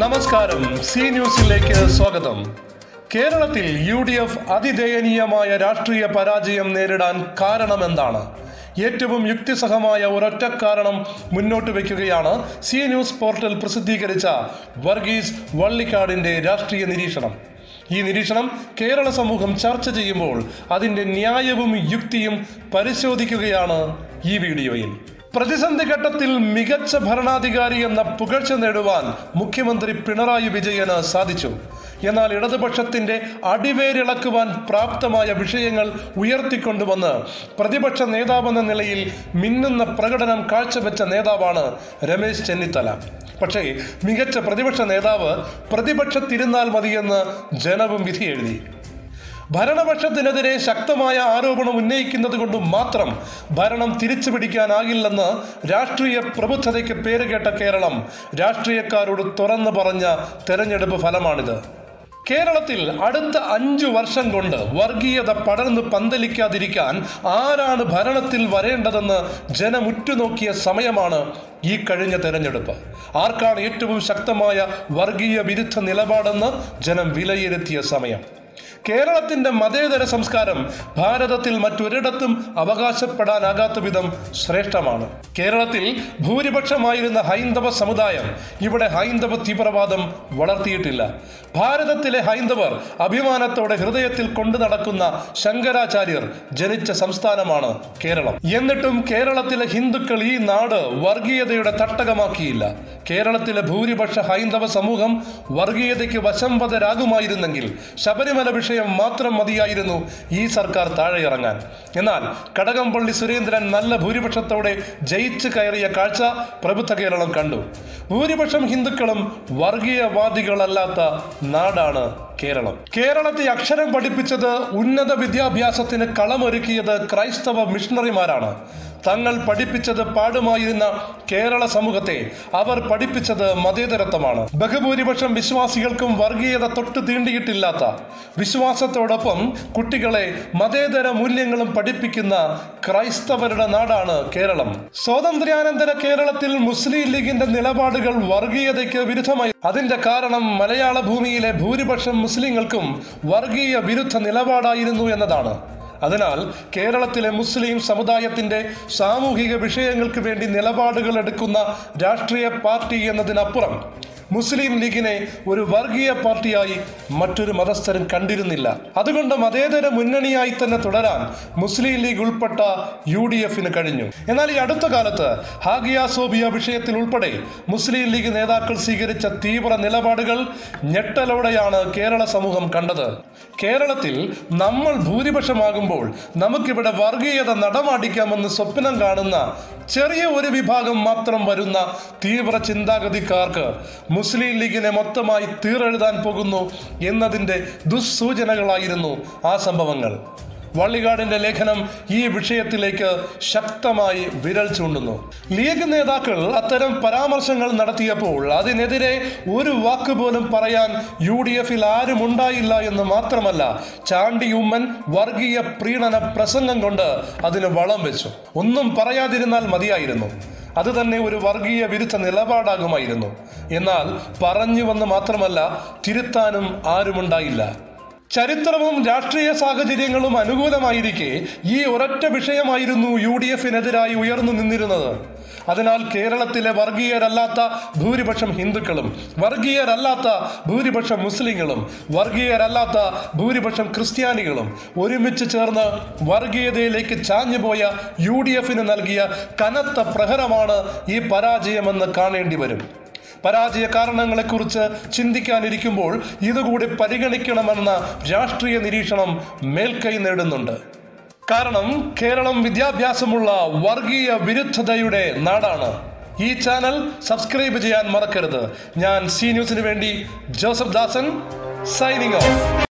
നമസ്കാരം സി ന്യൂസിലേക്ക് സ്വാഗതം കേരളത്തിൽ യു ഡി എഫ് അതിദയനീയമായ രാഷ്ട്രീയ പരാജയം നേരിടാൻ കാരണമെന്താണ് ഏറ്റവും യുക്തിസഹമായ ഒരൊറ്റ കാരണം മുന്നോട്ട് വയ്ക്കുകയാണ് സി ന്യൂസ് പോർട്ടൽ പ്രസിദ്ധീകരിച്ച വർഗീസ് വള്ളിക്കാടിന്റെ രാഷ്ട്രീയ നിരീക്ഷണം ഈ നിരീക്ഷണം കേരള സമൂഹം ചർച്ച ചെയ്യുമ്പോൾ അതിന്റെ ന്യായവും യുക്തിയും പരിശോധിക്കുകയാണ് ഈ വീഡിയോയിൽ പ്രതിസന്ധി ഘട്ടത്തിൽ മികച്ച ഭരണാധികാരി എന്ന പുകഴ്ച നേടുവാൻ മുഖ്യമന്ത്രി പിണറായി വിജയന് സാധിച്ചു എന്നാൽ ഇടതുപക്ഷത്തിന്റെ അടിവേരിളക്കുവാൻ പ്രാപ്തമായ വിഷയങ്ങൾ ഉയർത്തിക്കൊണ്ടുവന്ന് പ്രതിപക്ഷ നേതാവെന്ന നിലയിൽ മിന്നുന്ന പ്രകടനം കാഴ്ചവെച്ച നേതാവാണ് രമേശ് ചെന്നിത്തല പക്ഷേ മികച്ച പ്രതിപക്ഷ നേതാവ് പ്രതിപക്ഷത്തിരുന്നാൽ മതിയെന്ന് ജനവും വിധി എഴുതി ഭരണപക്ഷത്തിനെതിരെ ശക്തമായ ആരോപണം ഉന്നയിക്കുന്നത് കൊണ്ട് മാത്രം ഭരണം തിരിച്ചു പിടിക്കാനാകില്ലെന്ന് രാഷ്ട്രീയ പ്രബുദ്ധതയ്ക്ക് പേരുകേട്ട കേരളം രാഷ്ട്രീയക്കാരോട് തുറന്നു പറഞ്ഞ തെരഞ്ഞെടുപ്പ് ഫലമാണിത് കേരളത്തിൽ അടുത്ത അഞ്ചു വർഷം കൊണ്ട് വർഗീയത പടർന്നു പന്തലിക്കാതിരിക്കാൻ ആരാണ് ഭരണത്തിൽ വരേണ്ടതെന്ന് ജനം ഉറ്റുനോക്കിയ സമയമാണ് ഈ കഴിഞ്ഞ തെരഞ്ഞെടുപ്പ് ആർക്കാണ് ഏറ്റവും ശക്തമായ വർഗീയ വിരുദ്ധ നിലപാടെന്ന് ജനം വിലയിരുത്തിയ സമയം കേരളത്തിന്റെ മതേതര സംസ്കാരം ഭാരതത്തിൽ മറ്റൊരിടത്തും അവകാശപ്പെടാനാകാത്ത വിധം ശ്രേഷ്ഠമാണ് കേരളത്തിൽ ഭൂരിപക്ഷമായിരുന്ന ഹൈന്ദവ സമുദായം ഇവിടെ ഹൈന്ദവ തീവ്രവാദം വളർത്തിയിട്ടില്ല ഭാരതത്തിലെ ഹൈന്ദവർ അഭിമാനത്തോടെ ഹൃദയത്തിൽ കൊണ്ടു നടക്കുന്ന ശങ്കരാചാര്യർ ജനിച്ച സംസ്ഥാനമാണ് കേരളം എന്നിട്ടും കേരളത്തിലെ ഹിന്ദുക്കൾ ഈ നാട് വർഗീയതയുടെ തട്ടകമാക്കിയില്ല കേരളത്തിലെ ഭൂരിപക്ഷ ഹൈന്ദവ സമൂഹം വർഗീയതയ്ക്ക് വശംവദരാകുമായിരുന്നെങ്കിൽ ശബരിമല വിഷയം മാത്രം മതിയായിരുന്നു ഈ സർക്കാർ താഴെ ഇറങ്ങാൻ എന്നാൽ കടകംപള്ളി സുരേന്ദ്രൻ നല്ല ഭൂരിപക്ഷത്തോടെ ജയിച്ചു കയറിയ കാഴ്ച പ്രബുദ്ധ കേരളം കണ്ടു ഭൂരിപക്ഷം ഹിന്ദുക്കളും വർഗീയവാദികളല്ലാത്ത നാടാണ് കേരളം കേരളത്തെ അക്ഷരം പഠിപ്പിച്ചത് ഉന്നത വിദ്യാഭ്യാസത്തിന് കളമൊരുക്കിയത് ക്രൈസ്തവ മിഷണറിമാരാണ് തങ്ങൾ പഠിപ്പിച്ചത് പാടുമായിരുന്ന കേരള സമൂഹത്തെ അവർ പഠിപ്പിച്ചത് മതേതരത്വമാണ് ബഹുഭൂരിപക്ഷം വിശ്വാസികൾക്കും വർഗീയത തൊട്ട് തീണ്ടിയിട്ടില്ലാത്ത വിശ്വാസത്തോടൊപ്പം കുട്ടികളെ മതേതര മൂല്യങ്ങളും പഠിപ്പിക്കുന്ന ക്രൈസ്തവരുടെ നാടാണ് കേരളം സ്വാതന്ത്ര്യാനന്തര കേരളത്തിൽ മുസ്ലിം ലീഗിന്റെ നിലപാടുകൾ വർഗീയതയ്ക്ക് വിരുദ്ധമായി അതിന്റെ കാരണം മലയാള ഭൂമിയിലെ ഭൂരിപക്ഷം മുസ്ലിങ്ങൾക്കും വർഗീയ വിരുദ്ധ നിലപാടായിരുന്നു എന്നതാണ് അതിനാൽ കേരളത്തിലെ മുസ്ലിം സമുദായത്തിന്റെ സാമൂഹിക വിഷയങ്ങൾക്ക് വേണ്ടി നിലപാടുകൾ എടുക്കുന്ന രാഷ്ട്രീയ പാർട്ടി എന്നതിനപ്പുറം മുസ്ലിം ലീഗിനെ ഒരു വർഗീയ പാർട്ടിയായി മറ്റൊരു മതസ്ഥരും കണ്ടിരുന്നില്ല അതുകൊണ്ട് മതേതര മുന്നണിയായി തന്നെ തുടരാൻ മുസ്ലിം ലീഗ് ഉൾപ്പെട്ട യു ഡി എഫിന് കഴിഞ്ഞു എന്നാൽ ഈ അടുത്ത കാലത്ത് ഹാഗിയ സോബിയ വിഷയത്തിൽ ഉൾപ്പെടെ മുസ്ലിം ലീഗ് നേതാക്കൾ സ്വീകരിച്ച തീവ്ര നിലപാടുകൾ ഞെട്ടലോടെയാണ് കേരള സമൂഹം കണ്ടത് കേരളത്തിൽ നമ്മൾ ഭൂരിപക്ഷമാകുമ്പോൾ നമുക്കിവിടെ വർഗീയത നടമാടിക്കാമെന്ന് സ്വപ്നം കാണുന്ന ചെറിയ ഒരു വിഭാഗം മാത്രം വരുന്ന തീവ്ര ചിന്താഗതിക്കാർക്ക് മുസ്ലിം ലീഗിനെ മൊത്തമായി തീറെഴുതാൻ പോകുന്നു എന്നതിൻ്റെ ദുസ്സൂചനകളായിരുന്നു ആ സംഭവങ്ങൾ വള്ളികാടിന്റെ ലേഖനം ഈ വിഷയത്തിലേക്ക് ശക്തമായി വിരൽ ചൂണ്ടുന്നു ലീഗ് നേതാക്കൾ അത്തരം പരാമർശങ്ങൾ നടത്തിയപ്പോൾ അതിനെതിരെ ഒരു വാക്ക് പോലും പറയാൻ യു ഡി എഫിൽ ആരും ഉണ്ടായില്ല എന്ന് മാത്രമല്ല ചാണ്ടി ഉമ്മൻ വർഗീയ പ്രീണന പ്രസംഗം കൊണ്ട് അതിന് വളം വെച്ചു ഒന്നും പറയാതിരുന്നാൽ മതിയായിരുന്നു അത് തന്നെ ഒരു വർഗീയ വിരുദ്ധ നിലപാടാകുമായിരുന്നു എന്നാൽ പറഞ്ഞുവെന്ന് മാത്രമല്ല തിരുത്താനും ആരുമുണ്ടായില്ല ചരിത്രവും രാഷ്ട്രീയ സാഹചര്യങ്ങളും അനുകൂലമായിരിക്കെ ഈ ഒരൊറ്റ വിഷയമായിരുന്നു യു ഡി എഫിനെതിരായി ഉയർന്നു നിന്നിരുന്നത് അതിനാൽ കേരളത്തിലെ വർഗീയരല്ലാത്ത ഭൂരിപക്ഷം ഹിന്ദുക്കളും വർഗീയരല്ലാത്ത ഭൂരിപക്ഷം മുസ്ലിങ്ങളും വർഗീയരല്ലാത്ത ഭൂരിപക്ഷം ക്രിസ്ത്യാനികളും ഒരുമിച്ച് ചേർന്ന് വർഗീയതയിലേക്ക് ചാഞ്ഞുപോയ യു ഡി എഫിന് നൽകിയ കനത്ത പ്രഹരമാണ് ഈ പരാജയമെന്ന് കാണേണ്ടി വരും പരാജയ കാരണങ്ങളെക്കുറിച്ച് ചിന്തിക്കാനിരിക്കുമ്പോൾ ഇതുകൂടി പരിഗണിക്കണമെന്ന രാഷ്ട്രീയ നിരീക്ഷണം മേൽക്കൈ നേടുന്നുണ്ട് കാരണം കേരളം വിദ്യാഭ്യാസമുള്ള വർഗീയ വിരുദ്ധതയുടെ നാടാണ് ഈ ചാനൽ സബ്സ്ക്രൈബ് ചെയ്യാൻ മറക്കരുത് ഞാൻ സി ന്യൂസിന് വേണ്ടി ജോസഫ് ദാസൻ സൈനിങ് ഓഫ്